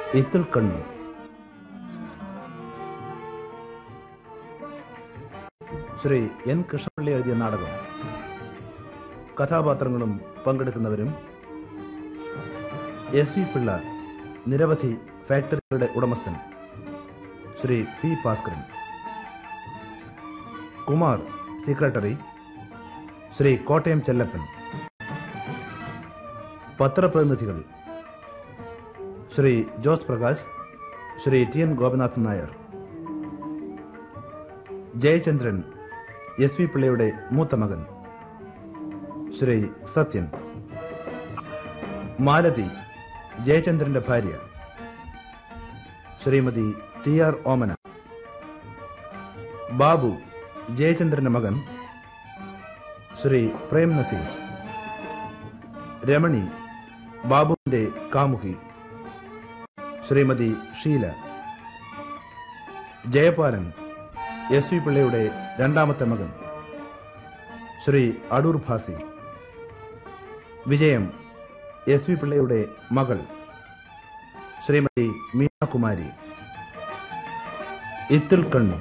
ഇത്തിൽ കണ്ണു ശ്രീ എൻ കൃഷ്ണപിള്ളി എഴുതിയ നാടകം കഥാപാത്രങ്ങളും പങ്കെടുക്കുന്നവരും എസ് വി പിള്ള നിരവധി ഫാക്ടറികളുടെ ഉടമസ്ഥൻ ശ്രീ പി ഭാസ്കരൻ കുമാർ സെക്രട്ടറി ശ്രീ കോട്ടയം ചെല്ലപ്പൻ പത്രപ്രതിനിധികൾ Shri Jose Prakash Shri T N Gopanathan Nair Jayachandran S V പിള്ളയുടെ മൂത്ത മകൻ ശ്രീ സത്യൻ മാലതി ജയചന്ദ്രന്റെ ഭാര്യ ശ്രീമതി ടി ആർ ഓമന ബാബു ജയചന്ദ്രന്റെ മകൻ ശ്രീ പ്രേം നസീർ രമണി ബാബുവിന്റെ കാമുകി ശ്രീമതി ഷീല ജയപാലൻ എസ് വി പിള്ളയുടെ രണ്ടാമത്തെ മകൻ ശ്രീ അടൂർ ഭാസി വിജയം എസ് വി പിള്ളയുടെ മകൾ ശ്രീമതി മീനാകുമാരി ഇത്തിൽ കണ്ണി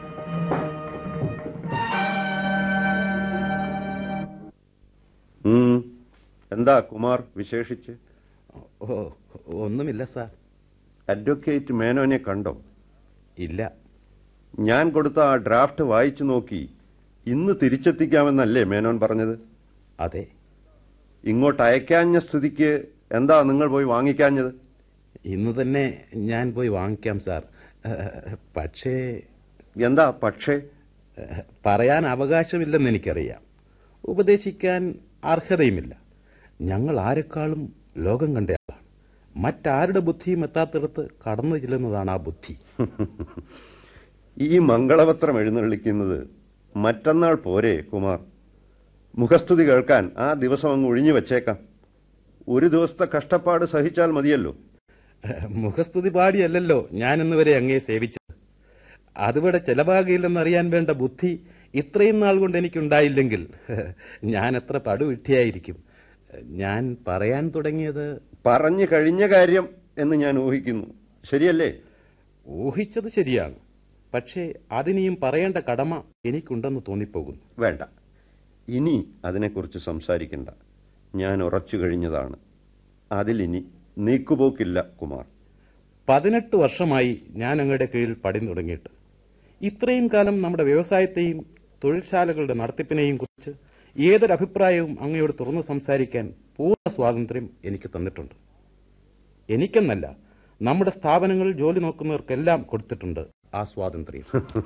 ഉം. എന്താ കുമാർ വിശേഷിച്ച് ഓ ഒന്നുമില്ല സാർ അഡ്വക്കേറ്റ് മേനോനെ കണ്ടോ ഇല്ല ഞാൻ കൊടുത്ത ആ ഡ്രാഫ്റ്റ് വായിച്ചു നോക്കി ഇന്ന് തിരിച്ചെത്തിക്കാമെന്നല്ലേ മേനോൻ പറഞ്ഞത് അതെ ഇങ്ങോട്ട് അയക്കാഞ്ഞ സ്ഥിതിക്ക് എന്താ നിങ്ങൾ പോയി വാങ്ങിക്കാഞ്ഞത് ഇന്ന് തന്നെ ഞാൻ പോയി വാങ്ങിക്കാം സാർ ഏഹ്, പക്ഷേ എന്താ പക്ഷേ ഏഹ്, പറയാൻ അവകാശമില്ലെന്ന് എനിക്കറിയാം ഉപദേശിക്കാൻ അർഹതയുമില്ല ഞങ്ങൾ ആരെക്കാളും ലോകം കണ്ടയാളാണ് മറ്റാരുടെ ബുദ്ധിയും എത്താത്തിടത്ത് കടന്നു ചെല്ലുന്നതാണ് ആ ബുദ്ധി ഈ മംഗളപത്രം എഴുന്നള്ളിക്കുന്നത് മറ്റന്നാൾ പോരെ കുമാർ മുഖസ്തുതി കേൾക്കാൻ ആ ദിവസം അങ്ങ് ഒഴിഞ്ഞു വച്ചേക്കാം ഒരു ദിവസത്തെ കഷ്ടപ്പാട് സഹിച്ചാൽ മതിയല്ലോ ഏഹ്, മുഖസ്തുതി പാടിയല്ലല്ലോ ഞാൻ ഇന്നുവരെ അങ്ങേ സേവിച്ചത് അതിവിടെ ചെലവാകില്ലെന്നറിയാൻ വേണ്ട ബുദ്ധി ഇത്രയും നാൾ കൊണ്ട് എനിക്കുണ്ടായില്ലെങ്കിൽ ഏഹ്, ഞാൻ എത്ര പടുവിട്ടിയായിരിക്കും ഞാൻ പറയാൻ തുടങ്ങിയത് പറഞ്ഞു കഴിഞ്ഞ കാര്യം എന്ന് ഞാൻ ഊഹിക്കുന്നു ശരിയല്ലേ ഊഹിച്ചത് ശരിയാണ് പക്ഷേ അതിനിയും പറയേണ്ട കടമ എനിക്കുണ്ടെന്ന് തോന്നിപ്പോകുന്നു വേണ്ട ഇനി അതിനെക്കുറിച്ച് സംസാരിക്കണ്ട ഞാൻ ഉറച്ചു കഴിഞ്ഞതാണ് അതിലിനി നീക്കുപോക്കില്ല കുമാർ പതിനെട്ട് വർഷമായി ഞാൻ അങ്ങയുടെ കീഴിൽ പടി തുടങ്ങിയിട്ട് ഇത്രയും കാലം നമ്മുടെ വ്യവസായത്തെയും തൊഴിൽശാലകളുടെ നടത്തിപ്പിനെയും കുറിച്ച് ഏതൊരു അഭിപ്രായവും അങ്ങയോട് തുറന്നു സംസാരിക്കാൻ പൂർണ്ണ സ്വാതന്ത്ര്യം എനിക്ക് തന്നിട്ടുണ്ട് എനിക്കെന്നല്ല നമ്മുടെ സ്ഥാപനങ്ങളിൽ ജോലി നോക്കുന്നവർക്കെല്ലാം കൊടുത്തിട്ടുണ്ട് ആ സ്വാതന്ത്ര്യം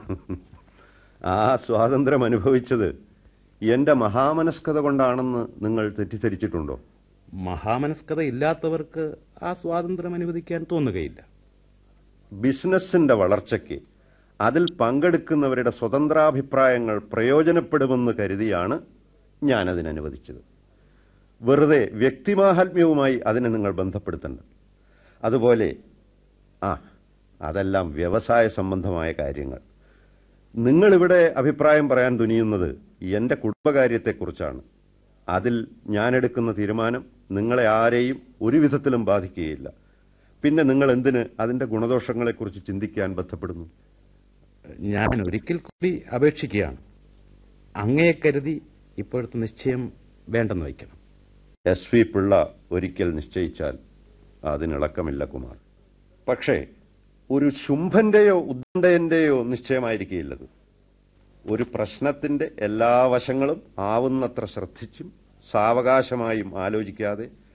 ആ സ്വാതന്ത്ര്യം അനുഭവിച്ചത് എന്റെ മഹാമനസ്കത കൊണ്ടാണെന്ന് നിങ്ങൾ തെറ്റിദ്ധരിച്ചിട്ടുണ്ടോ മഹാമനസ്കത ഇല്ലാത്തവർക്ക് ആ സ്വാതന്ത്ര്യം അനുവദിക്കാൻ തോന്നുകയില്ല ബിസിനസിന്റെ വളർച്ചയ്ക്ക് അതിൽ പങ്കെടുക്കുന്നവരുടെ സ്വതന്ത്രാഭിപ്രായങ്ങൾ പ്രയോജനപ്പെടുമെന്ന് കരുതിയാണ് ഞാനതിന് അനുവദിച്ചത് വെറുതെ വ്യക്തിമാഹാത്മ്യവുമായി അതിനെ നിങ്ങൾ ബന്ധപ്പെടുത്തണ്ട അതുപോലെ ആ അതെല്ലാം വ്യവസായ സംബന്ധമായ കാര്യങ്ങൾ നിങ്ങളിവിടെ അഭിപ്രായം പറയാൻ തുനിയുന്നത് എന്റെ കുടുംബകാര്യത്തെക്കുറിച്ചാണ് അതിൽ ഞാനെടുക്കുന്ന തീരുമാനം നിങ്ങളെ ആരെയും ഒരു വിധത്തിലും ബാധിക്കുകയില്ല പിന്നെ നിങ്ങൾ എന്തിന് അതിന്റെ ഗുണദോഷങ്ങളെക്കുറിച്ച് ചിന്തിക്കാൻ ബന്ധപ്പെടുന്നു ഞാൻ ഒരിക്കൽ കൂടി അപേക്ഷിക്കുകയാണ് അങ്ങയെ കരുതി ഇപ്പോഴത്തെ നിശ്ചയം വേണ്ടെന്ന് വയ്ക്കണം എസ് വി പിള്ള ഒരിക്കൽ നിശ്ചയിച്ചാൽ അതിനിളക്കമില്ല കുമാർ പക്ഷേ ഒരു ശുംഭന്റെയോ ഉദ്ദണ്ഡയന്റെയോ നിശ്ചയമായിരിക്കില്ലത് ഒരു പ്രശ്നത്തിന്റെ എല്ലാ വശങ്ങളും ആവുന്നത്ര ശ്രദ്ധിച്ചും സാവകാശമായും ആലോചിക്കാതെ